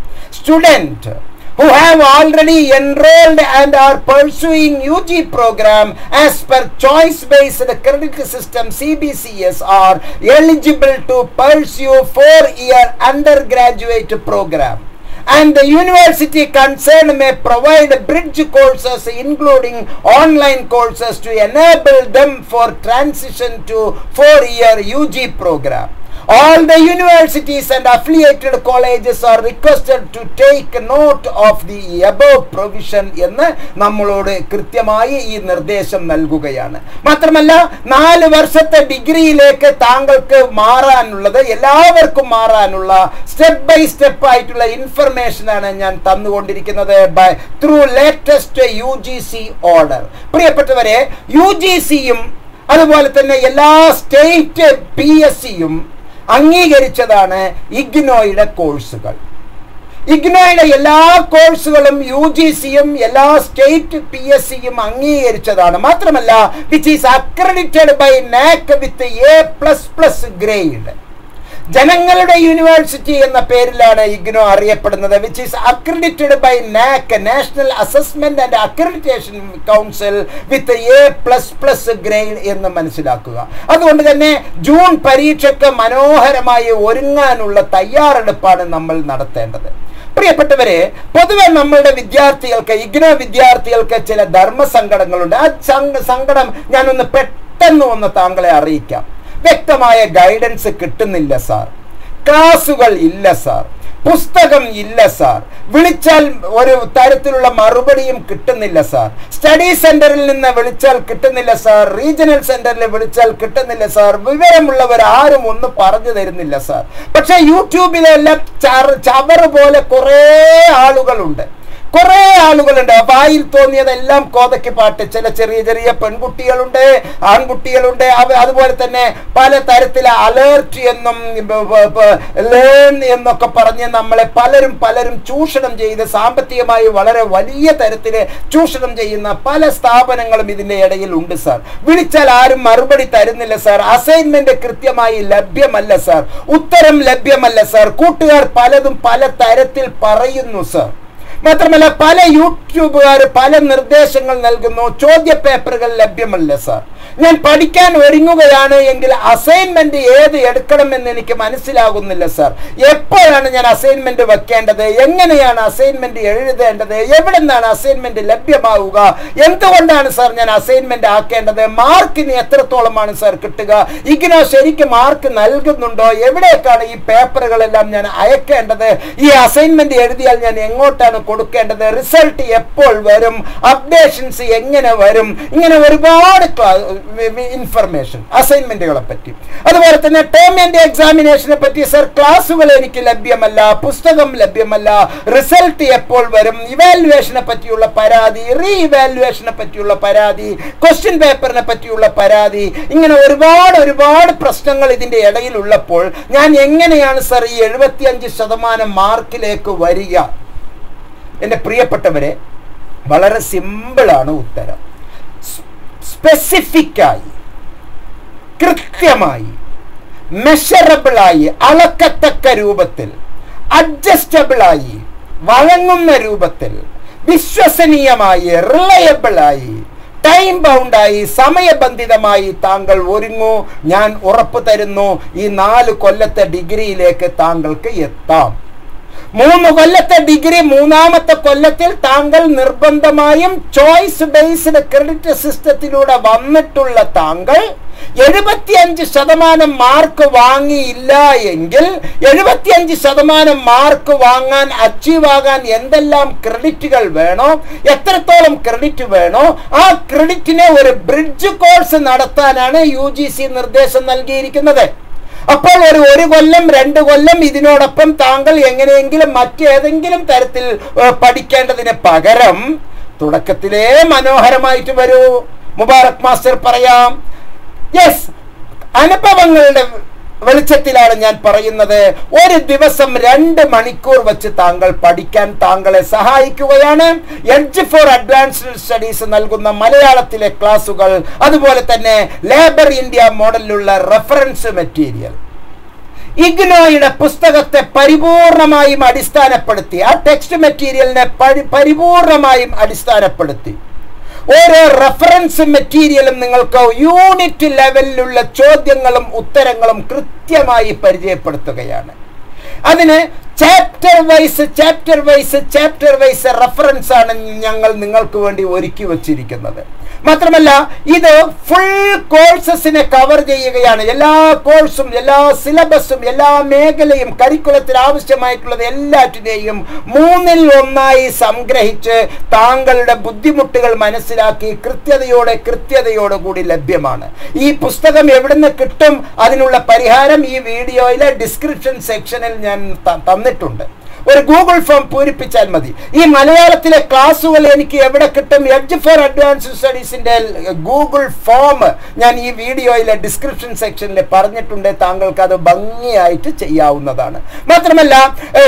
Student who have already enrolled and are pursuing UG program as per choice based credit system CBCS are eligible to pursue four year undergraduate program and the university concerned may provide bridge courses including online courses to enable them for transition to four year UG program all the universities and affiliated colleges are requested to take note of the above provision എന്ന് നമ്മളോട് കൃത്യമായി ഈ നിർദ്ദേശം നൽകുകയാണ് മാത്രമല്ല നാല് വർഷത്തെ ഡിഗ്രിയിലേക്ക് താങ്കൾക്ക് മാറാനുള്ളത് എല്ലാവർക്കും മാറാനുള്ള സ്റ്റെപ്പ് ബൈ സ്റ്റെപ്പ് ആയിട്ടുള്ള ഇൻഫർമേഷൻ ആണ് ഞാൻ തന്നുകൊണ്ടിരിക്കുന്നത് by through latest U G C order പ്രിയപ്പെട്ടവരെ യു ജി സിയും അതുപോലെ തന്നെ എല്ലാ സ്റ്റേറ്റ് പി എസ് സിയും അംഗീകരിച്ചതാണ് ഇഗ്നോയുടെ കോഴ്സുകൾ ഇഗ്നോയുടെ എല്ലാ കോഴ്സുകളും യു ജി സിയും എല്ലാ സ്റ്റേറ്റ് പി എസ് സിയും അംഗീകരിച്ചതാണ് മാത്രമല്ല which is accredited by NAAC with A plus plus grade ജനങ്ങളുടെ യൂണിവേഴ്സിറ്റി എന്ന പേരിലാണ് ഇഗ്നോ അറിയപ്പെടുന്നത് which is accredited by NAAC National Assessment and Accreditation Council with A plus plus grade എന്ന് മനസ്സിലാക്കുക അതുകൊണ്ട് തന്നെ ജൂൺ പരീക്ഷയ്ക്ക് മനോഹരമായി ഒരുങ്ങാനുള്ള തയ്യാറെടുപ്പാണ് നമ്മൾ നടത്തേണ്ടത് പ്രിയപ്പെട്ടവരെ പൊതുവെ നമ്മളുടെ വിദ്യാർത്ഥികൾക്ക് ഇഗ്നോ വിദ്യാർത്ഥികൾക്ക് ചില ധർമ്മസങ്കടങ്ങളുണ്ട് ആ സങ്ക- സങ്കടം ഞാനൊന്ന് പെട്ടെന്ന് ഒന്ന് താങ്കളെ അറിയിക്കാം വ്യക്തമായ ഗൈഡൻസ് കിട്ടുന്നില്ല സാർ ക്ലാസുകൾ ഇല്ല സാർ പുസ്തകം ഇല്ല സാർ വിളിച്ചാൽ ഒരു തരത്തിലുള്ള മറുപടിയും കിട്ടുന്നില്ല സാർ സ്റ്റഡി സെന്ററിൽ നിന്ന് വിളിച്ചാൽ കിട്ടുന്നില്ല സാർ റീജിയണൽ സെന്ററിൽ വിളിച്ചാൽ കിട്ടുന്നില്ല സാർ വിവരമുള്ളവർ ആരും ഒന്നും പറഞ്ഞു തരുന്നില്ല സാർ പക്ഷേ യൂട്യൂബിലെല്ലാം ചറ- ചവറ് പോലെ കുറേ ആളുകളുണ്ട് കുറെ ആളുകളുണ്ട് വായിൽ തോന്നിയതെല്ലാം കോതയ്ക്ക് പാട്ട് ചില ചെറിയ ചെറിയ പെൺകുട്ടികളുണ്ട് ആൺകുട്ടികളുണ്ട് അവ അതുപോലെ തന്നെ പല തരത്തിലെ അലേർട്ട് എന്നും ലേൺ എന്നൊക്കെ പറഞ്ഞ് നമ്മളെ പലരും പലരും ചൂഷണം ചെയ്ത് സാമ്പത്തികമായി വളരെ വലിയ തരത്തിൽ ചൂഷണം ചെയ്യുന്ന പല സ്ഥാപനങ്ങളും ഇതിന്റെ ഇടയിൽ ഉണ്ട് സാർ വിളിച്ചാൽ ആരും മറുപടി തരുന്നില്ല സാർ അസൈൻമെന്റ് കൃത്യമായി ലഭ്യമല്ല സാർ ഉത്തരം ലഭ്യമല്ല സാർ കൂട്ടുകാർ പലതും പല തരത്തിൽ പറയുന്നു സാർ മാത്രമല്ല പല യൂട്യൂബുകാർ പല നിർദ്ദേശങ്ങൾ നൽകുന്നു ചോദ്യ പേപ്പറുകൾ ലഭ്യമല്ല സാർ ഞാൻ പഠിക്കാൻ ഒരുങ്ങുകയാണ് എങ്കിൽ അസൈൻമെന്റ് ഏത് എടുക്കണമെന്ന് എനിക്ക് മനസ്സിലാകുന്നില്ല സാർ എപ്പോഴാണ് ഞാൻ അസൈൻമെന്റ് വെക്കേണ്ടത് എങ്ങനെയാണ് അസൈൻമെന്റ് എഴുതേണ്ടത് എവിടെ നിന്നാണ് അസൈൻമെന്റ് ലഭ്യമാവുക എന്തുകൊണ്ടാണ് സാർ ഞാൻ അസൈൻമെന്റ് ആക്കേണ്ടത് മാർക്കിന് എത്രത്തോളമാണ് സാർ കിട്ടുക ഇഗ്നോ ശരിക്കും മാർക്ക് നൽകുന്നുണ്ടോ എവിടേക്കാണ് ഈ പേപ്പറുകളെല്ലാം ഞാൻ അയക്കേണ്ടത് ഈ അസൈൻമെന്റ് എഴുതിയാൽ ഞാൻ എങ്ങോട്ടാണ് കൊടുക്കേണ്ടത് റിസൾട്ട് എപ്പോൾ വരും അപ്ഡേഷൻസ് എങ്ങനെ വരും ഇങ്ങനെ ഒരുപാട് ഇൻഫർമേഷൻ അസൈൻമെന്റുകളെ പറ്റി അതുപോലെ തന്നെ ടേം ആൻഡ് എക്സാമിനേഷനെ പറ്റി സർ ക്ലാസ്സുകൾ എനിക്ക് ലഭ്യമല്ല പുസ്തകം ലഭ്യമല്ല റിസൾട്ട് എപ്പോൾ വരും ഇവാലുവേഷനെ പറ്റിയുള്ള പരാതി റീ ഇവാലുവേഷനെ പറ്റിയുള്ള പരാതി ക്വസ്റ്റ്യൻ പേപ്പറിനെ പറ്റിയുള്ള പരാതി ഇങ്ങനെ ഒരുപാട് ഒരുപാട് പ്രശ്നങ്ങൾ ഇതിന്റെ ഇടയിലുള്ളപ്പോൾ ഞാൻ എങ്ങനെയാണ് സർ ഈ എഴുപത്തിയഞ്ച് ശതമാനം മാർക്കിലേക്ക് വരിക എൻ്റെ പ്രിയപ്പെട്ടവരെ വളരെ സിമ്പിളാണ് ഉത്തരം സ്പെസിഫിക്കായി കൃത്യമായി മെഷറബിളായി അളക്കത്തക്ക രൂപത്തിൽ അഡ്ജസ്റ്റബിളായി വഴങ്ങുന്ന രൂപത്തിൽ വിശ്വസനീയമായി റിലയബിളായി ടൈം ബൗണ്ടായി സമയബന്ധിതമായി താങ്കൾ ഒരുങ്ങൂ ഞാൻ ഉറപ്പു തരുന്നു ഈ നാല് കൊല്ലത്തെ ഡിഗ്രിയിലേക്ക് താങ്കൾക്ക് എത്താം മൂന്ന് കൊല്ലത്തെ ഡിഗ്രി മൂന്നാമത്തെ കൊല്ലത്തിൽ താങ്കൾ നിർബന്ധമായും ചോയ്സ് ബേസ്ഡ് ക്രെഡിറ്റ് സിസ്റ്റത്തിലൂടെ വന്നിട്ടുള്ള താങ്കൾ എഴുപത്തിയഞ്ച് ശതമാനം മാർക്ക് വാങ്ങിയില്ല എങ്കിൽ എഴുപത്തിയഞ്ച് ശതമാനം മാർക്ക് വാങ്ങാൻ അച്ചീവ് ആകാൻ എന്തെല്ലാം ക്രെഡിറ്റുകൾ വേണോ എത്രത്തോളം ക്രെഡിറ്റ് വേണോ ആ ക്രെഡിറ്റിനെ ഒരു ബ്രിഡ്ജ് കോഴ്സ് നടത്താനാണ് യു നിർദ്ദേശം നൽകിയിരിക്കുന്നത് അപ്പോൾ ഒരു ഒരു കൊല്ലം രണ്ട് കൊല്ലം ഇതിനോടൊപ്പം താങ്കൾ എങ്ങനെയെങ്കിലും മറ്റേതെങ്കിലും തരത്തിൽ ഏഹ്, പഠിക്കേണ്ടതിന് പകരം തുടക്കത്തിലേ മനോഹരമായിട്ട് വരൂ മുബാറക് മാസ്റ്റർ പറയാം യെസ് അനുഭവങ്ങളുടെ വെളിച്ചത്തിലാണ് ഞാൻ പറയുന്നത് ഒരു ദിവസം രണ്ട് മണിക്കൂർ വെച്ച് താങ്കൾ പഠിക്കാൻ താങ്കളെ സഹായിക്കുകയാണ് എഡ്ജ് ഫോർ അഡ്വാൻസ്ഡ് സ്റ്റഡീസ് നൽകുന്ന മലയാളത്തിലെ ക്ലാസുകൾ അതുപോലെ തന്നെ ലേബർ ഇന്ത്യ മോഡലിലുള്ള റെഫറൻസ് മെറ്റീരിയൽ ഇഗ്നോയുടെ പുസ്തകത്തെ പരിപൂർണമായും അടിസ്ഥാനപ്പെടുത്തി ആ ടെക്സ്റ്റ് മെറ്റീരിയലിനെ പരി- പരിപൂർണമായും അടിസ്ഥാനപ്പെടുത്തി ഓരോ റെഫറൻസ് മെറ്റീരിയലും നിങ്ങൾക്ക് യൂണിറ്റ് ലെവലിലുള്ള ചോദ്യങ്ങളും ഉത്തരങ്ങളും കൃത്യമായി പരിചയപ്പെടുത്തുകയാണ് അതിന് chapter wise chapter wise chapter wise reference ആണ് ഞങ്ങൾ നിങ്ങൾക്ക് വേണ്ടി ഒരുക്കി വച്ചിരിക്കുന്നത് മാത്രമല്ല ഇത് ഫുൾ കോഴ്സസിനെ കവർ ചെയ്യുകയാണ് എല്ലാ കോഴ്സും എല്ലാ സിലബസും എല്ലാ മേഖലയും കരിക്കുലത്തിൽ ആവശ്യമായിട്ടുള്ളത് എല്ലാറ്റിനെയും മൂന്നിൽ ഒന്നായി സംഗ്രഹിച്ച് താങ്കളുടെ ബുദ്ധിമുട്ടുകൾ മനസ്സിലാക്കി കൃത്യതയോടെ കൃത്യതയോടെ കൂടി ലഭ്യമാണ് ഈ പുസ്തകം എവിടുന്ന് കിട്ടും അതിനുള്ള പരിഹാരം ഈ വീഡിയോയിലെ ഡിസ്ക്രിപ്ഷൻ സെക്ഷനിൽ ഞാൻ ത- തന്നിട്ടുണ്ട് ഒരു ഗൂഗിൾ ഫോം പൂരിപ്പിച്ചാൽ മതി ഈ മലയാളത്തിലെ ക്ലാസ്സുകൾ എനിക്ക് എവിടെ കിട്ടും എഡ്ജ് ഫോർ അഡ്വാൻസ് സ്റ്റഡീസിന്റെ ഗൂഗിൾ ഫോം ഞാൻ ഈ വീഡിയോയിലെ ഡിസ്ക്രിപ്ഷൻ സെക്ഷനിൽ പറഞ്ഞിട്ടുണ്ട് താങ്കൾക്ക് അത് ഭംഗിയായിട്ട് ചെയ്യാവുന്നതാണ് മാത്രമല്ല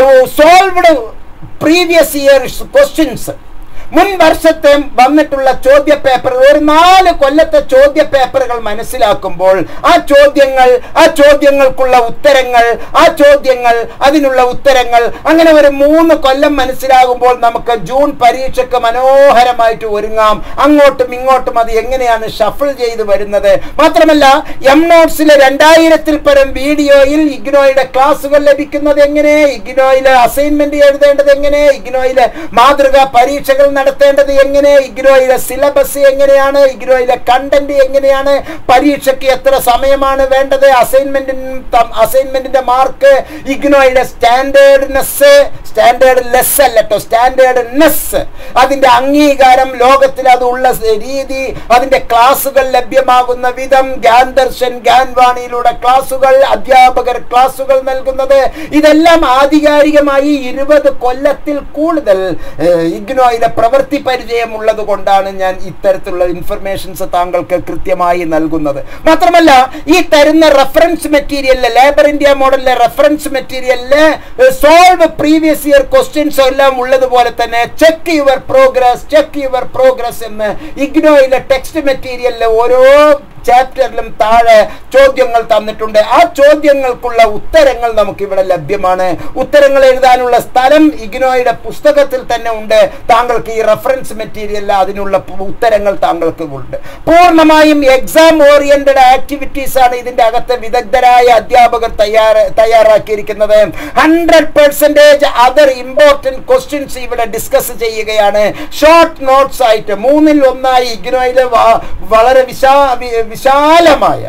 സോൾവ്ഡ് പ്രീവിയസ് ഇയർ ക്വസ്റ്റ്യൻസ് മുൻ വർഷത്തെ വന്നിട്ടുള്ള ചോദ്യ പേപ്പർ ഒരു നാല് കൊല്ലത്തെ ചോദ്യ പേപ്പറുകൾ മനസ്സിലാക്കുമ്പോൾ ആ ചോദ്യങ്ങൾ ആ ചോദ്യങ്ങൾക്കുള്ള ഉത്തരങ്ങൾ ആ ചോദ്യങ്ങൾ അതിനുള്ള ഉത്തരങ്ങൾ അങ്ങനെ ഒരു മൂന്ന് കൊല്ലം മനസ്സിലാകുമ്പോൾ നമുക്ക് ജൂൺ പരീക്ഷയ്ക്ക് മനോഹരമായിട്ട് ഒരുങ്ങാം അങ്ങോട്ടും ഇങ്ങോട്ടും അത് എങ്ങനെയാണ് ഷഫിൾ ചെയ്ത് വരുന്നത് മാത്രമല്ല എം നോട്ട്സിലെ രണ്ടായിരത്തിൽ പരം വീഡിയോയിൽ ഇഗ്നോയുടെ ക്ലാസ്സുകൾ ലഭിക്കുന്നത് എങ്ങനെ ഇഗ്നോയിലെ അസൈൻമെന്റ് എഴുതേണ്ടത് എങ്ങനെ ഇഗ്നോയിലെ മാതൃകാ പരീക്ഷകൾ നടത്തേണ്ടത് എങ്ങനെ ഇഗ്നോയിലെ സിലബസ് എങ്ങനെയാണ് ഇഗ്നോയിലെ കണ്ടന്റ് എങ്ങനെയാണ് പരീക്ഷയ്ക്ക് എത്ര സമയമാണ് വേണ്ടത് അസൈൻമെന്റിന് അസൈൻമെന്റിന്റെ മാർക്ക് ഇഗ്നോയുടെ സ്റ്റാൻഡേർഡ്നെസ് സ്റ്റാൻഡേർഡ് ലെസ് അല്ല കേട്ടോ സ്റ്റാൻഡേർഡ്നെസ് അതിന്റെ അംഗീകാരം ലോകത്തിൽ അത് ഉള്ള രീതി അതിന്റെ ക്ലാസുകൾ ലഭ്യമാകുന്ന വിധം ഗ്യാൻ ദർശൻ ഗ്യാൻ വാണിയിലൂടെ ക്ലാസുകൾ അധ്യാപകർ ക്ലാസുകൾ നൽകുന്നത് ഇതെല്ലാം ആധികാരികമായി ഇരുപത് കൊല്ലത്തിൽ കൂടുതൽ ഏഹ്, ഇഗ്നോയിലെ പ്രവൃത്തി പരിചയമുള്ളത് കൊണ്ടാണ് ഞാൻ ഇത്തരത്തിലുള്ള ഇൻഫർമേഷൻസ് താങ്കൾക്ക് കൃത്യമായി നൽകുന്നത് മാത്രമല്ല ഈ തരുന്ന റെഫറൻസ് മെറ്റീരിയലിലെ ലേബർ ഇന്ത്യ മോഡലിലെ റെഫറൻസ് മെറ്റീരിയലില് സോൾവ് പ്രീവിയസ് ഇയർ ക്വസ്റ്റ്യൻസ് എല്ലാം ഉള്ളതുപോലെ തന്നെ check your progress check your progress എന്ന് ഇഗ്നോയിലെ ടെക്സ്റ്റ് മെറ്റീരിയലിലെ ഓരോ ചാപ്റ്ററിലും താഴെ ചോദ്യങ്ങൾ തന്നിട്ടുണ്ട് ആ ചോദ്യങ്ങൾക്കുള്ള ഉത്തരങ്ങൾ നമുക്ക് ഇവിടെ ലഭ്യമാണ് ഉത്തരങ്ങൾ എഴുതാനുള്ള സ്ഥലം ഇഗ്നോയുടെ പുസ്തകത്തിൽ തന്നെ ഉണ്ട് താങ്കൾക്ക് ഈ റെഫറൻസ് മെറ്റീരിയലിൽ അതിനുള്ള പു- ഉത്തരങ്ങൾ താങ്കൾക്ക് ഉണ്ട് പൂർണ്ണമായും എക്സാം ഓറിയന്റഡ് ആക്ടിവിറ്റീസ് ആണ് ഇതിന്റെ അകത്ത് വിദഗ്ധരായ അധ്യാപകർ തയ്യാറ തയ്യാറാക്കിയിരിക്കുന്നത് hundred percentage other important questions ഇവിടെ ഡിസ്കസ് ചെയ്യുകയാണ് ഷോർട്ട് നോട്ട്സ് ആയിട്ട് മൂന്നിൽ ഒന്നായി ഇഗ്നോയിലെ വ- വളരെ വിശാ വി- വിശാലമായ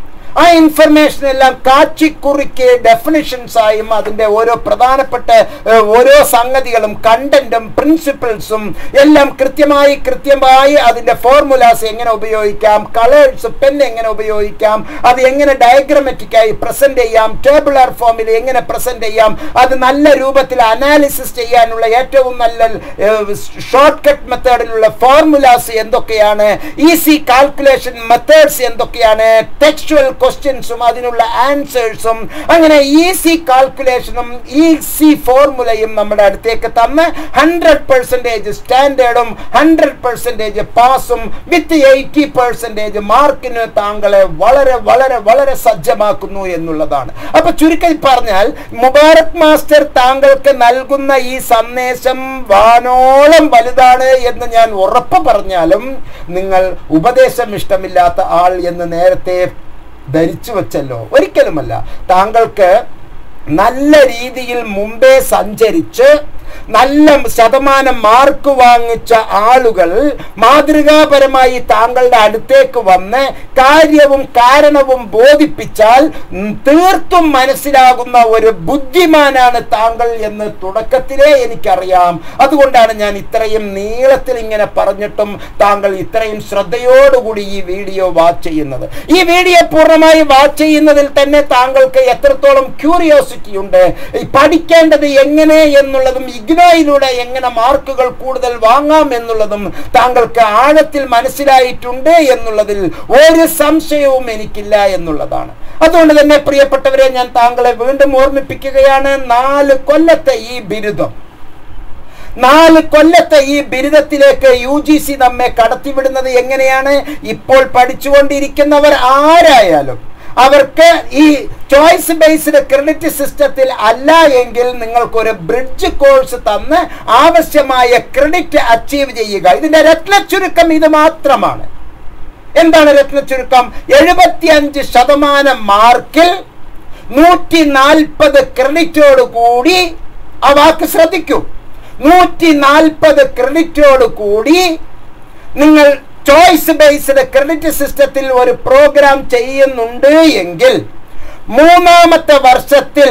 ആ ഇൻഫർമേഷൻ എല്ലാം കാച്ചിക്കുറിക്ക് ഡെഫിനിഷൻസ് ആയും അതിൻ്റെ ഓരോ പ്രധാനപ്പെട്ട ഏഹ്, ഓരോ സംഗതികളും കണ്ടന്റും പ്രിൻസിപ്പിൾസും എല്ലാം കൃത്യമായി കൃത്യമായി അതിൻ്റെ ഫോർമുലാസ് എങ്ങനെ ഉപയോഗിക്കാം കളേഴ്സ് പെൻ എങ്ങനെ ഉപയോഗിക്കാം അത് എങ്ങനെ ഡയഗ്രമാറ്റിക്കായി പ്രസന്റ് ചെയ്യാം ടേബിളർ ഫോമിൽ എങ്ങനെ പ്രസന്റ് ചെയ്യാം അത് നല്ല രൂപത്തിൽ അനാലിസിസ് ചെയ്യാനുള്ള ഏറ്റവും നല്ല ഷോർട്ട് കട്ട് മെത്തേഡിലുള്ള ഫോർമുലാസ് എന്തൊക്കെയാണ് ഈസി കാൽക്കുലേഷൻ മെത്തേഡ്സ് എന്തൊക്കെയാണ് ടെക്സ്റ്റുവൽ ക്വസ്റ്റ്യൻസും അതിനുള്ള ആൻസേഴ്സും അങ്ങനെ ഈസി കാൽക്കുലേഷനും ഈസി ഫോർമുലയും നമ്മുടെ അടുത്തേക്ക് തന്ന് ഹൺഡ്രഡ് പെർസെൻറ്റേജ് സ്റ്റാൻഡേർഡും ഹൺഡ്രഡ് പെർസെൻറ്റേജ് പാസും വിത്ത് എയ്റ്റി പെർസെൻറ്റേജ് മാർക്കിന് താങ്കളെ വളരെ വളരെ വളരെ സജ്ജമാക്കുന്നു എന്നുള്ളതാണ് അപ്പൊ ചുരുക്കി പറഞ്ഞാൽ മുബാറക് മാസ്റ്റർ താങ്കൾക്ക് നൽകുന്ന ഈ സന്ദേശം വാനോളം വലുതാണ് എന്ന് ഞാൻ ഉറപ്പ് പറഞ്ഞാലും നിങ്ങൾ ഉപദേശം ഇഷ്ടമില്ലാത്ത ആൾ എന്ന് നേരത്തെ ധരിച്ചു വച്ചല്ലോ ഒരിക്കലുമല്ല താങ്കൾക്ക് നല്ല രീതിയിൽ മുമ്പേ സഞ്ചരിച്ച് നല്ല ശതമാനം മാർക്ക് വാങ്ങിച്ച ആളുകൾ മാതൃകാപരമായി താങ്കളുടെ അടുത്തേക്ക് വന്ന് കാര്യവും കാരണവും ബോധിപ്പിച്ചാൽ ഉം, തീർത്തും മനസ്സിലാകുന്ന ഒരു ബുദ്ധിമാനാണ് താങ്കൾ എന്ന് തുടക്കത്തിലേ എനിക്കറിയാം അതുകൊണ്ടാണ് ഞാൻ ഇത്രയും നീളത്തിൽ ഇങ്ങനെ പറഞ്ഞിട്ടും താങ്കൾ ഇത്രയും ശ്രദ്ധയോടുകൂടി ഈ വീഡിയോ വാച്ച് ചെയ്യുന്നത് ഈ വീഡിയോ പൂർണ്ണമായി വാച്ച് ചെയ്യുന്നതിൽ തന്നെ താങ്കൾക്ക് എത്രത്തോളം ക്യൂരിയോസിറ്റി ഉണ്ട് ഈ പഠിക്കേണ്ടത് എങ്ങനെ എന്നുള്ളതും ഇഗ്നോയിലൂടെ എങ്ങനെ മാർക്കുകൾ കൂടുതൽ വാങ്ങാം എന്നുള്ളതും താങ്കൾക്ക് ആഴത്തിൽ മനസ്സിലായിട്ടുണ്ട് എന്നുള്ളതിൽ ഒരു സംശയവും എനിക്കില്ല എന്നുള്ളതാണ് അതുകൊണ്ട് തന്നെ പ്രിയപ്പെട്ടവരെ ഞാൻ താങ്കളെ വീണ്ടും ഓർമ്മിപ്പിക്കുകയാണ് നാല് കൊല്ലത്തെ ഈ ബിരുദം നാല് കൊല്ലത്തെ ഈ ബിരുദത്തിലേക്ക് യു ജി സി നമ്മെ കടത്തിവിടുന്നത് എങ്ങനെയാണ് ഇപ്പോൾ പഠിച്ചുകൊണ്ടിരിക്കുന്നവർ ആരായാലും അവർക്ക് ഈ ചോയ്സ് ബേസ്ഡ് ക്രെഡിറ്റ് സിസ്റ്റത്തിൽ അല്ല എങ്കിൽ നിങ്ങൾക്കൊരു ബ്രിഡ്ജ് കോഴ്സ് തന്ന് ആവശ്യമായ ക്രെഡിറ്റ് അച്ചീവ് ചെയ്യുക ഇതിന്റെ രത്ന ചുരുക്കം ഇത് മാത്രമാണ് എന്താണ് രത്ന ചുരുക്കം എഴുപത്തിയഞ്ച് ശതമാനം മാർക്കിൽ നൂറ്റി നാൽപ്പത് ക്രെഡിറ്റോട് കൂടി ആ വാക്ക് ശ്രദ്ധിക്കൂ നൂറ്റി നാൽപ്പത് ക്രെഡിറ്റോട് കൂടി നിങ്ങൾ ചോയ്സ് ബേസ്ഡ് ക്രെഡിറ്റ് സിസ്റ്റത്തിൽ ഒരു പ്രോഗ്രാം ചെയ്യുന്നുണ്ട് എങ്കിൽ മൂന്നാമത്തെ വർഷത്തിൽ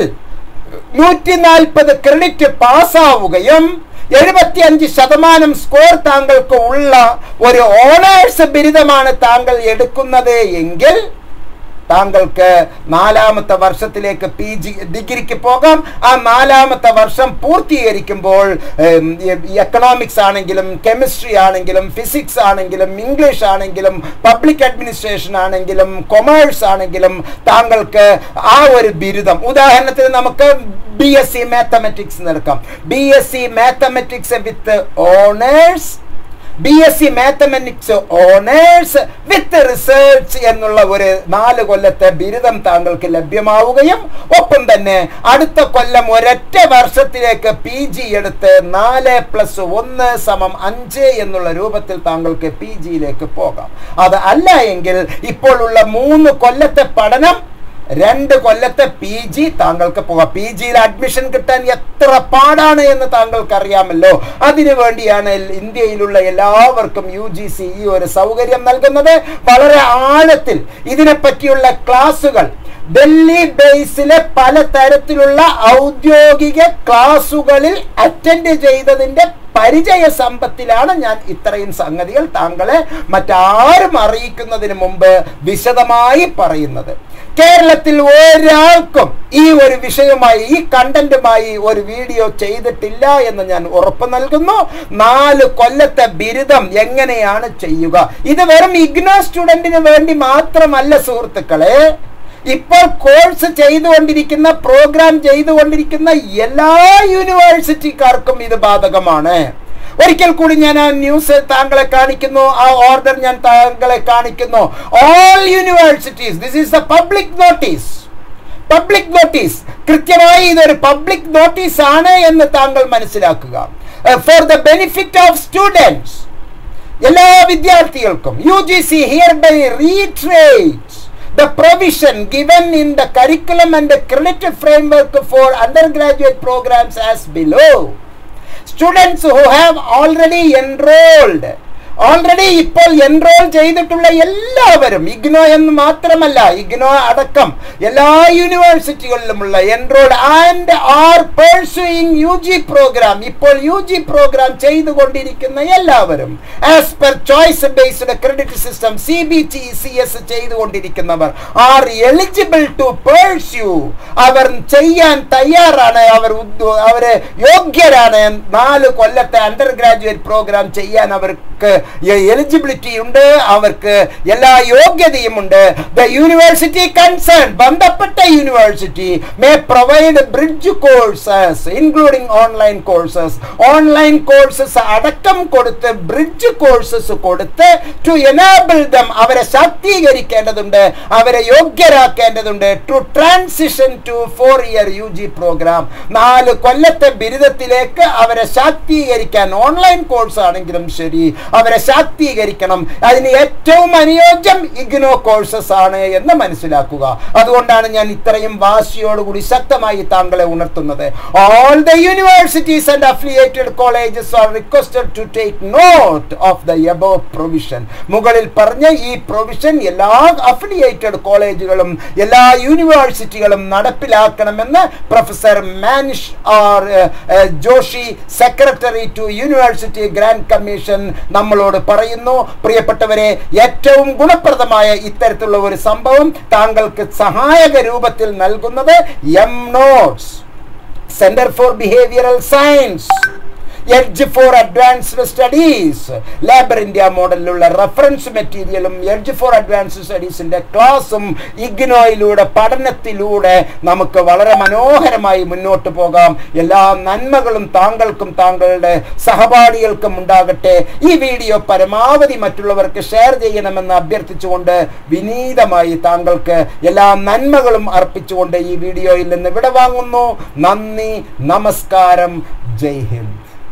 നൂറ്റി നാൽപ്പത് ക്രെഡിറ്റ് പാസ്സാവുകയും എഴുപത്തിയഞ്ച് ശതമാനം സ്കോർ താങ്കൾക്ക് ഉള്ള ഒരു ഓണേഴ്സ് ബിരുദമാണ് താങ്കൾ എടുക്കുന്നത് എങ്കിൽ താങ്കൾക്ക് നാലാമത്തെ വർഷത്തിലേക്ക് പി ജി ഡിഗ്രിക്ക് പോകാം ആ നാലാമത്തെ വർഷം പൂർത്തീകരിക്കുമ്പോൾ എക്കണോമിക്സ് ആണെങ്കിലും കെമിസ്ട്രി ആണെങ്കിലും ഫിസിക്സ് ആണെങ്കിലും ഇംഗ്ലീഷ് ആണെങ്കിലും പബ്ലിക് അഡ്മിനിസ്ട്രേഷൻ ആണെങ്കിലും കൊമേഴ്സ് ആണെങ്കിലും താങ്കൾക്ക് ആ ഒരു ബിരുദം ഉദാഹരണത്തിന് നമുക്ക് ബി എസ് സി മാത്തമെറ്റിക്സ് എടുക്കാം B S C mathematics with honours B S C mathematics honours with research എന്നുള്ള ഒരു നാല് കൊല്ലത്തെ ബിരുദം താങ്കൾക്ക് ലഭ്യമാവുകയും ഒപ്പം തന്നെ അടുത്ത കൊല്ലം ഒരൊറ്റ വർഷത്തിലേക്ക് പി ജി എടുത്ത് നാല് പ്ലസ് ഒന്ന് സമം അഞ്ച് എന്നുള്ള രൂപത്തിൽ താങ്കൾക്ക് പി ജിയിലേക്ക് പോകാം അത് അല്ല എങ്കിൽ ഇപ്പോൾ ഉള്ള മൂന്ന് കൊല്ലത്തെ പഠനം രണ്ട് കൊല്ലത്തെ പി ജി താങ്കൾക്ക് പോകാം പി ജിയിൽ അഡ്മിഷൻ കിട്ടാൻ എത്ര പാടാണ് എന്ന് താങ്കൾക്ക് അറിയാമല്ലോ അതിനു വേണ്ടിയാണ് ഇന്ത്യയിലുള്ള എല്ലാവർക്കും യു ജി സി ഈ ഒരു സൗകര്യം നൽകുന്നത് വളരെ ആഴത്തിൽ ഇതിനെപ്പറ്റിയുള്ള ക്ലാസുകൾ ഡൽഹി ബേസിലെ പലതരത്തിലുള്ള ഔദ്യോഗിക ക്ലാസുകളിൽ അറ്റൻഡ് ചെയ്തതിന്റെ പരിചയ സമ്പത്തിലാണ് ഞാൻ ഇത്രയും സംഗതികൾ താങ്കളെ മറ്റാരും അറിയിക്കുന്നതിന് മുമ്പ് വിശദമായി പറയുന്നത് കേരളത്തിൽ ഒരാൾക്കും ഈ ഒരു വിഷയമായി ഈ കണ്ടന്റുമായി ഒരു വീഡിയോ ചെയ്തിട്ടില്ല എന്ന് ഞാൻ ഉറപ്പ് നൽകുന്നു നാല് കൊല്ലത്തെ ബിരുദം എങ്ങനെയാണ് ചെയ്യുക ഇത് വെറും ഇഗ്നോ സ്റ്റുഡന്റിന് വേണ്ടി മാത്രമല്ല സുഹൃത്തുക്കളെ ഇപ്പോൾ കോഴ്സ് ചെയ്തുകൊണ്ടിരിക്കുന്ന പ്രോഗ്രാം ചെയ്തുകൊണ്ടിരിക്കുന്ന എല്ലാ യൂണിവേഴ്സിറ്റിക്കാർക്കും ഇത് ബാധകമാണ് ഒരിക്കൽ കൂടി ഞാൻ ആ ന്യൂസ് താങ്കളെ കാണിക്കുന്നു ആ ഓർഡർ ഞാൻ താങ്കളെ കാണിക്കുന്നു all universities this is the public notice public notice കൃത്യമായി ഇതൊരു പബ്ലിക് നോട്ടീസ് ആണ് എന്ന് താങ്കൾ മനസ്സിലാക്കുക for the benefit of students എല്ലാ വിദ്യാർത്ഥികൾക്കും U G C hereby reiterate the provision given in the curriculum and the credit framework for undergraduate programs as below. Students who have already enrolled already ഇപ്പോൾ enrol ചെയ്തിട്ടുള്ള എല്ലാവരും ഇഗ്നോ എന്ന് മാത്രമല്ല ഇഗ്നോ അടക്കം എല്ലാ യൂണിവേഴ്സിറ്റികളിലുമുള്ള enrolled and are pursuing U G programme ഇപ്പോൾ യു ജി പ്രോഗ്രാം ചെയ്തുകൊണ്ടിരിക്കുന്ന എല്ലാവരും as per choice based credit system C B T C S ചെയ്തുകൊണ്ടിരിക്കുന്നവർ ആർ എലിജിബിൾ ടു പേഴ്സ്യൂ അവർ ചെയ്യാൻ തയ്യാറാണ് അവർ അവര് യോഗ്യരാണ് നാല് കൊല്ലത്തെ അണ്ടർ ഗ്രാജുവേറ്റ് പ്രോഗ്രാം ചെയ്യാൻ അവർക്ക് എലിജിബിലിറ്റി ഉണ്ട് അവർക്ക് എല്ലാ യോഗ്യതയും ഉണ്ട് ദ യൂണിവേഴ്സിറ്റി കൺസേൺ ബന്ധപ്പെട്ട university may provide bridge courses including online courses online courses അടക്കം കൊടുത്ത് ബ്രിഡ്ജ് കോഴ്സസ് കൊടുത്ത് ടു എനാബിൾ ദം അവരെ ശാക്തീകരിക്കേണ്ടതുണ്ട് അവരെ യോഗ്യരാക്കേണ്ടതുണ്ട് to transition to four year U G programme നാല് കൊല്ലത്തെ ബിരുദത്തിലേക്ക് അവരെ ശാക്തീകരിക്കാൻ ഓൺലൈൻ കോഴ്സ് ആണെങ്കിലും ശരി അവരെ ശാക്തീകരിക്കണം അതിന് ഏറ്റവും അനുയോജ്യം ഇഗ്നോ കോഴ്സസ് ആണ് എന്ന് മനസ്സിലാക്കുക അതുകൊണ്ടാണ് ഞാൻ ഇത്രയും വാശിയോടുകൂടി ശക്തമായി താങ്കളെ ഉണർത്തുന്നത് all the universities and affiliated colleges are requested to take note of the above provision മുകളിൽ പറഞ്ഞ ഈ പ്രൊവിഷൻ എല്ലാ അഫിലിയേറ്റഡ് കോളേജുകളും എല്ലാ യൂണിവേഴ്സിറ്റികളും നടപ്പിലാക്കണമെന്ന് professor Manish R Joshi secretary to university grant commission നമ്മളോട് പറയുന്നു പ്രിയപ്പെട്ടവരെ ഏറ്റവും ഗുണപ്രദമായ ഇത്തരത്തിലുള്ള ഒരു സംഭവം താങ്കൾക്ക് സഹായക രൂപത്തിൽ നൽകുന്നത് M notes centre for behavioural science edge for advanced studies Labour India മോഡലിലുള്ള റെഫറൻസ് മെറ്റീരിയലും എഡ്ജ് ഫോർ അഡ്വാൻസ്ഡ് സ്റ്റഡീസിന്റെ ക്ലാസും ഇഗ്നോയിലൂടെ പഠനത്തിലൂടെ നമുക്ക് വളരെ മനോഹരമായി മുന്നോട്ട് പോകാം എല്ലാ നന്മകളും താങ്കൾക്കും താങ്കളുടെ സഹപാഠികൾക്കും ഉണ്ടാകട്ടെ ഈ വീഡിയോ പരമാവധി മറ്റുള്ളവർക്ക് ഷെയർ ചെയ്യണമെന്ന് അഭ്യർത്ഥിച്ചുകൊണ്ട് വിനീതമായി താങ്കൾക്ക് എല്ലാ നന്മകളും അർപ്പിച്ചുകൊണ്ട് ഈ വീഡിയോയിൽ നിന്ന് വിടവാങ്ങുന്നു നന്ദി നമസ്കാരം ജയ് ഹിന്ദ്